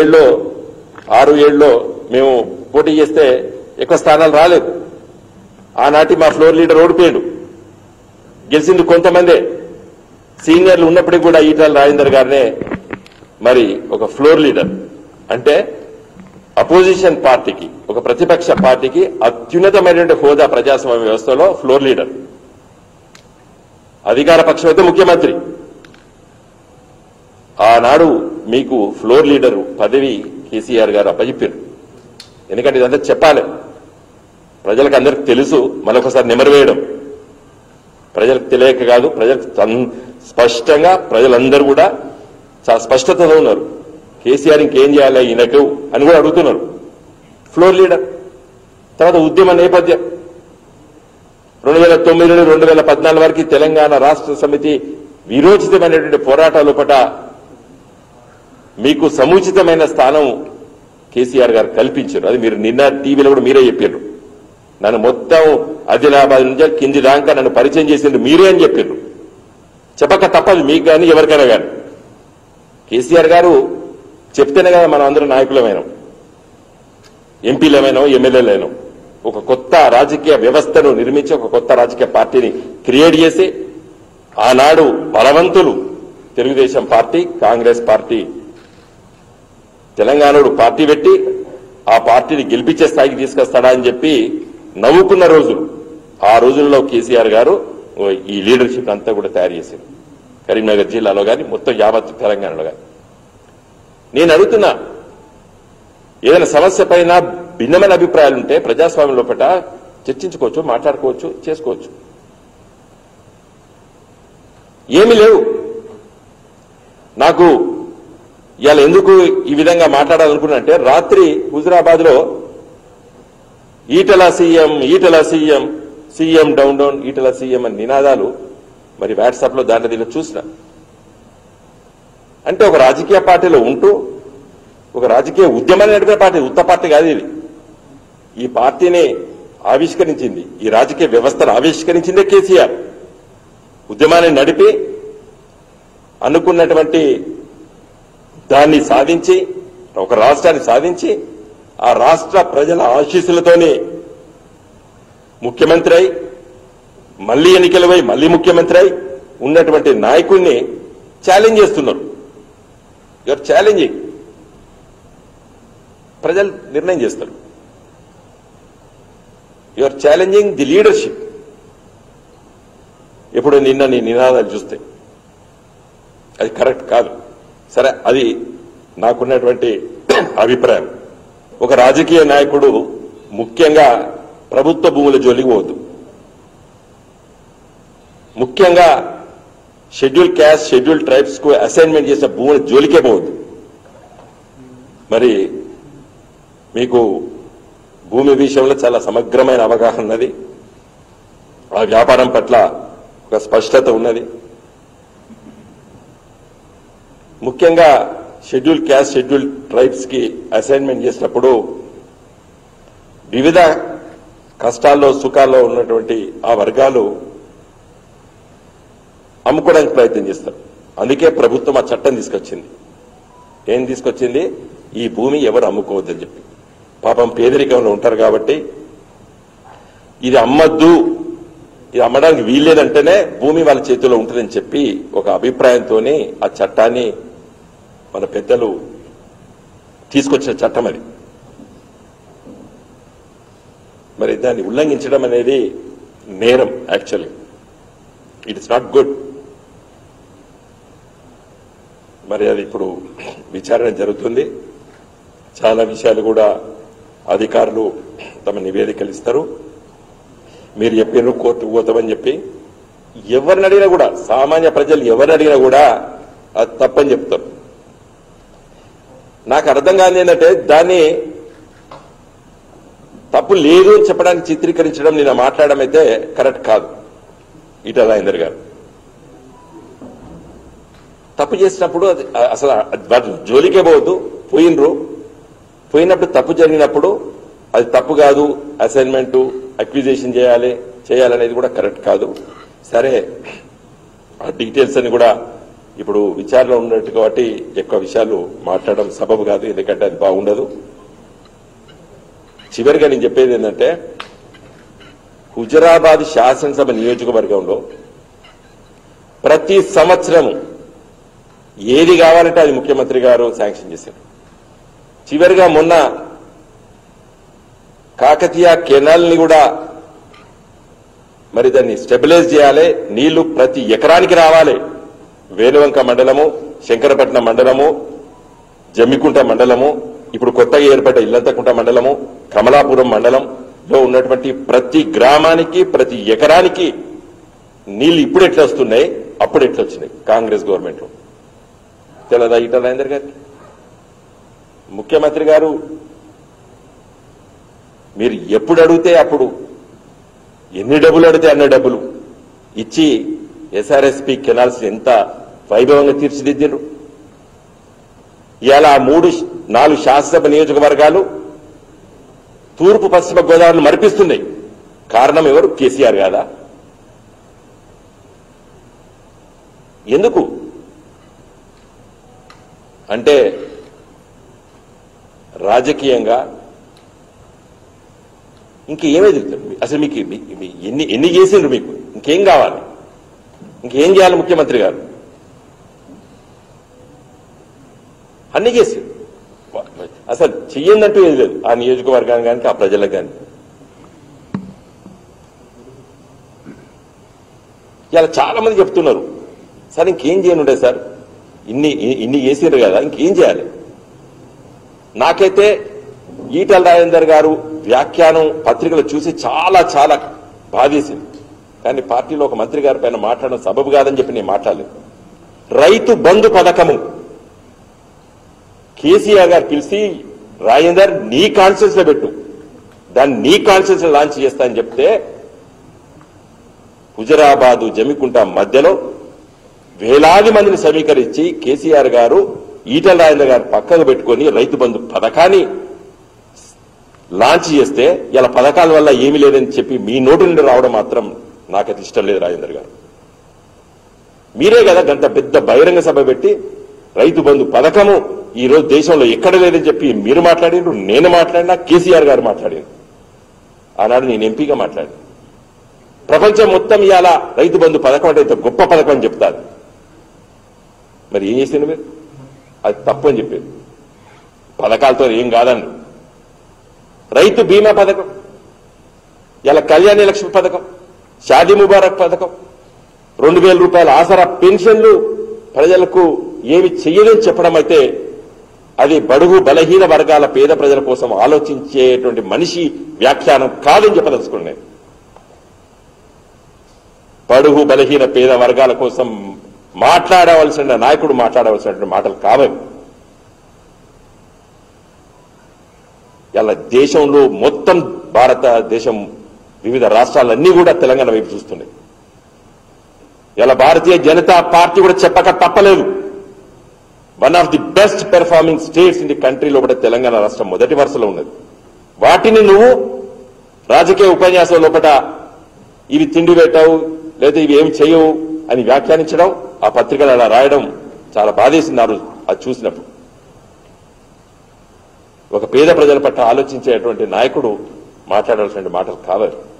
ఏళ్ళలో ఆరు ఏళ్ళలో మేము పోటీ చేస్తే ఎక్కువ స్థానాలు రాలేదు ఆనాటి మా ఫ్లోర్ లీడర్ ఓడిపోయాడు గెలిచింది కొంతమందే సీనియర్లు ఉన్నప్పటికీ కూడా ఈటల రాజేందర్ గారినే మరి ఒక ఫ్లోర్ లీడర్ అంటే అపోజిషన్ పార్టీకి ఒక ప్రతిపక్ష పార్టీకి అత్యున్నతమైనటువంటి హోదా ప్రజాస్వామ్య వ్యవస్థలో ఫ్లోర్ లీడర్ అధికార పక్షం అయితే ముఖ్యమంత్రి ఆనాడు మీకు ఫ్లోర్ లీడర్ పదవి కేసీఆర్ గారు అప్పచెప్పారు ఎందుకంటే ఇదంతా చెప్పాలి ప్రజలకు అందరికి తెలుసు మరొకసారి నిమరవేయడం ప్రజలకు తెలియక కాదు ప్రజలకు తన్- స్పష్టంగా ప్రజలందరూ కూడా చాలా స్పష్టతతో ఉన్నారు కేసీఆర్ ఇంకేం చేయాలి ఈయనకు అని కూడా అడుగుతున్నారు ఫ్లోర్ లీడర్ తర్వాత ఉద్యమ నేపథ్యం రెండు వేల తొమ్మిది నుండి రెండు వేల పద్నాలుగు వరకు తెలంగాణ రాష్ట్ర సమితి విరోచితమైనటువంటి పోరాటాలు పట మీకు సముచితమైన స్థానం కేసీఆర్ గారు కల్పించారు అది మీరు నిన్న టీవీలో కూడా మీరే చెప్పారు నన్ను మొత్తం ఆదిలాబాద్ నుంచి కింది దాకా నన్ను పరిచయం చేసింది మీరే అని చెప్పారు చెప్పక తప్పదు మీకు కానీ ఎవరికైనా కానీ కేసీఆర్ గారు చెప్తేనే కదా మనం అందరం నాయకులమైనాం ఎంపీలమైనాం ఎమ్మెల్యేలైనాం ఒక కొత్త రాజకీయ వ్యవస్థను నిర్మించి ఒక కొత్త రాజకీయ పార్టీని క్రియేట్ చేసి ఆనాడు బలవంతులు తెలుగుదేశం పార్టీ కాంగ్రెస్ పార్టీ తెలంగాణలో పార్టీ పెట్టి ఆ పార్టీని గెలిపించే స్థాయికి తీసుకొస్తాడా అని చెప్పి నవ్వుకున్న రోజులు ఆ రోజుల్లో కేసీఆర్ గారు ఓ ఈ లీడర్షిప్ అంతా కూడా తయారు చేశారు కరీంనగర్ జిల్లాలో కానీ మొత్తం యావత్ తెలంగాణలో కానీ నేను అడుగుతున్నా ఏదైనా సమస్య పైన భిన్నమైన అభిప్రాయాలు ఉంటే ప్రజాస్వామ్యం లోపల చర్చించుకోవచ్చు మాట్లాడుకోవచ్చు చేసుకోవచ్చు ఏమీ లేవు నాకు ఇవాళ ఎందుకు ఈ విధంగా మాట్లాడాలనుకున్నంటే రాత్రి హుజరాబాద్ లో Etela CM Etela CM CM down down Etela CM అని నినాదాలు మరి వాట్సాప్ లో దాంట్లో దీనిలో చూసిన అంటే ఒక రాజకీయ పార్టీలో ఉంటూ ఒక రాజకీయ ఉద్యమాన్ని నడిపే పార్టీ ఉత్త పార్టీ కాదు ఇది ఈ పార్టీని ఆవిష్కరించింది ఈ రాజకీయ వ్యవస్థను ఆవిష్కరించిందే కేసీఆర్ ఉద్యమాన్ని నడిపి అనుకున్నటువంటి దాన్ని సాధించి ఒక రాష్ట్రాన్ని సాధించి ఆ రాష్ట్ర ప్రజల ఆశీస్సులతోని ముఖ్యమంత్రి అయి మళ్లీ ఎన్నికలపై మళ్లీ ముఖ్యమంత్రి అయి ఉన్నటువంటి నాయకుడిని ఛాలెంజ్ చేస్తున్నారు యువర్ ఛాలెంజింగ్ ప్రజలు నిర్ణయం చేస్తారు యువర్ ఛాలెంజింగ్ ది లీడర్షిప్ ఇప్పుడు నిన్న నీ నినాదాలు చూస్తే అది కరెక్ట్ కాదు సరే అది నాకున్నటువంటి అభిప్రాయం ఒక రాజకీయ నాయకుడు ముఖ్యంగా ప్రభుత్వ భూముల జోలికి పోవద్దు ముఖ్యంగా షెడ్యూల్ క్యాస్ట్ షెడ్యూల్ ట్రైబ్స్ కు అసైన్మెంట్ చేసిన భూముల జోలికే పోవద్దు మరి మీకు భూమి విషయంలో చాలా సమగ్రమైన అవగాహన ఉన్నది ఆ వ్యాపారం పట్ల ఒక స్పష్టత ఉన్నది ముఖ్యంగా షెడ్యూల్ క్యాస్ట్ షెడ్యూల్ ట్రైబ్స్ కి అసైన్మెంట్ చేసినప్పుడు వివిధ కష్టాల్లో సుఖాల్లో ఉన్నటువంటి ఆ వర్గాలు అమ్ముకోవడానికి ప్రయత్నం చేస్తారు అందుకే ప్రభుత్వం ఆ చట్టం తీసుకొచ్చింది ఏం తీసుకొచ్చింది ఈ భూమి ఎవరు అమ్ముకోవద్దని చెప్పి పాపం పేదరికంలో ఉంటారు కాబట్టి ఇది అమ్మద్దు ఇది అమ్మడానికి వీల్లేదంటేనే భూమి వాళ్ళ చేతిలో ఉంటుందని చెప్పి ఒక అభిప్రాయంతోనే ఆ చట్టాన్ని మన పెద్దలు తీసుకొచ్చిన చట్టం అది మరి దాన్ని ఉల్లంఘించడం అనేది నేరం actually it is not good మరి అది ఇప్పుడు విచారణ జరుగుతుంది చాలా విషయాలు కూడా అధికారులు తమ నివేదికలు ఇస్తారు మీరు చెప్పినారు కోర్టుకు పోతామని చెప్పి ఎవరిని అడిగినా కూడా సామాన్య ప్రజలు ఎవరిని అడిగినా కూడా అది తప్పని చెప్తారు నాకు అర్థం కాదు ఏంటంటే దాన్ని తప్పు లేదు అని చెప్పడానికి చిత్రీకరించడం నేను మాట్లాడడం అయితే కరెక్ట్ కాదు ఈటల రాజేందర్ గారు తప్పు చేసినప్పుడు అది అసలు వాటి జోలికే పోవద్దు పోయినరు పోయినప్పుడు తప్పు జరిగినప్పుడు అది తప్పు కాదు అసైన్మెంట్ అక్విజేషన్ చేయాలి చేయాలనేది కూడా కరెక్ట్ కాదు సరే ఆ డీటెయిల్స్ అని కూడా ఇప్పుడు విచారణ ఉన్నట్టు కాబట్టి ఎక్కువ విషయాలు మాట్లాడడం సబబు కాదు ఎందుకంటే అది బాగుండదు చివరిగా నేను చెప్పేది ఏంటంటే హుజరాబాద్ శాసనసభ నియోజకవర్గంలో ప్రతి సంవత్సరం ఏది కావాలంటే అది ముఖ్యమంత్రి గారు శాంక్షన్ చేశారు చివరిగా మొన్న కాకతీయ కెనాల్ ని కూడా మరి దాన్ని స్టెబిలైజ్ చేయాలి నీళ్లు ప్రతి ఎకరానికి రావాలి వేణువంక మండలము శంకరపట్నం మండలము జమ్మికుంట మండలము ఇప్పుడు కొత్తగా ఏర్పడ్డ ఇల్లంతకుంట మండలము కమలాపురం మండలంలో ఉన్నటువంటి ప్రతి గ్రామానికి ప్రతి ఎకరానికి నీళ్లు ఇప్పుడు ఎట్లా వస్తున్నాయి అప్పుడు ఎట్లా వచ్చినాయి కాంగ్రెస్ గవర్నమెంట్ లో తెలదా ఈటల రాజేందర్ గారికి ముఖ్యమంత్రి గారు మీరు ఎప్పుడు అడిగితే అప్పుడు ఎన్ని డబ్బులు అడిగితే అన్ని డబ్బులు ఇచ్చి ఎస్ఆర్ఎస్పి కెనాల్స్ ఎంత వైభవంగా తీర్చిదిద్దారు ఇవాళ ఆ మూడు నాలుగు శాసనసభ నియోజకవర్గాలు తూర్పు పశ్చిమ గోదావరిని మరిపిస్తున్నాయి కారణం ఎవరు కేసీఆర్ కాదా ఎందుకు అంటే రాజకీయంగా ఇంకేమేది అసలు మీకు మీ- మీ- ఎన్ని ఎన్ని చేసిండ్రు మీకు ఇంకేం కావాలి ఇంకేం చేయాలి ముఖ్యమంత్రి గారు అన్ని చేసి అసలు చెయ్యందంటూ ఏది లేదు ఆ నియోజకవర్గానికి కానీ ఆ ప్రజలకు కానీ ఇలా చాలా మంది చెప్తున్నారు సార్ ఇంకేం చేయనుండే సార్ ఇన్ని ఇన్ని చేసిండ్రు కదా ఇంకేం చేయాలి నాకైతే ఈటల రాజేందర్ గారు వ్యాఖ్యానం పత్రికలు చూసి చాలా చాలా బాధేసింది కానీ పార్టీలో ఒక మంత్రి గారి పైన మాట్లాడడం సబబు కాదని చెప్పి నేను మాట్లాడలేదు రైతు బంధు పథకము కేసీఆర్ గారు పిలిచి రాజేందర్ నీ కాన్షియన్స్ లో పెట్టు దాన్ని నీ కాన్షియన్స్ లాంచ్ చేస్తా అని చెప్తే హుజరాబాదు జమికుంట మధ్యలో వేలాది మందిని సమీకరించి కేసీఆర్ గారు ఈటల రాజేంద్ర గారు పక్కకు పెట్టుకొని రైతు బంధు పథకాన్ని లాంచ్ చేస్తే ఇలా పథకాల వల్ల ఏమీ లేదని చెప్పి మీ నోటి నుండి రావడం మాత్రం నాకైతే ఇష్టం లేదు రాజేందర్ గారు మీరే కదా గంట పెద్ద బహిరంగ సభ పెట్టి రైతు బంధు పథకము ఈ రోజు దేశంలో ఎక్కడ లేదని చెప్పి మీరు మాట్లాడిండ్రు నేను మాట్లాడినా కేసీఆర్ గారు మాట్లాడిండ్రు ఆనాడు నేను ఎంపీగా మాట్లాడి ప్రపంచం మొత్తం ఇవాళ రైతు బంధు పథకం అంటే ఇంత గొప్ప పథకం అని చెప్తారు మరి ఏం చేసిండు మీరు అది తప్పు అని చెప్పారు పథకాలతో ఏం కాదండి రైతు బీమా పథకం ఇలా కళ్యాణ లక్ష్మి పథకం షాదీ ముబారక్ పథకం రెండు వేల రూపాయల ఆసరా పెన్షన్లు ప్రజలకు ఏమి చెయ్యదని చెప్పడం అయితే అది బడుగు బలహీన వర్గాల పేద ప్రజల కోసం ఆలోచించేటువంటి మనిషి వ్యాఖ్యానం కాదని చెప్పదలుచుకున్నాను బడుగు బలహీన పేద వర్గాల కోసం మాట్లాడవలసిన నాయకుడు మాట్లాడవలసినటువంటి మాటలు కావవి ఇలా దేశంలో మొత్తం భారతదేశం వివిధ రాష్ట్రాలన్నీ కూడా తెలంగాణ వైపు చూస్తున్నాయి ఇలా భారతీయ జనతా పార్టీ కూడా చెప్పక తప్పలేదు one of the best performing states in the కంట్రీలో కూడా తెలంగాణ రాష్ట్రం మొదటి వరుసలో ఉన్నది వాటిని నువ్వు రాజకీయ ఉపన్యాసం లోపల ఇవి తిండి పెట్టావు లేదా ఇవి ఏమి చేయవు అని వ్యాఖ్యానించడం ఆ పత్రికలు అలా రాయడం చాలా బాధేసినారు అది చూసినప్పుడు ఒక పేద ప్రజల పట్ల ఆలోచించేటువంటి నాయకుడు మాట్లాడాల్సిన మాటలు కావాలి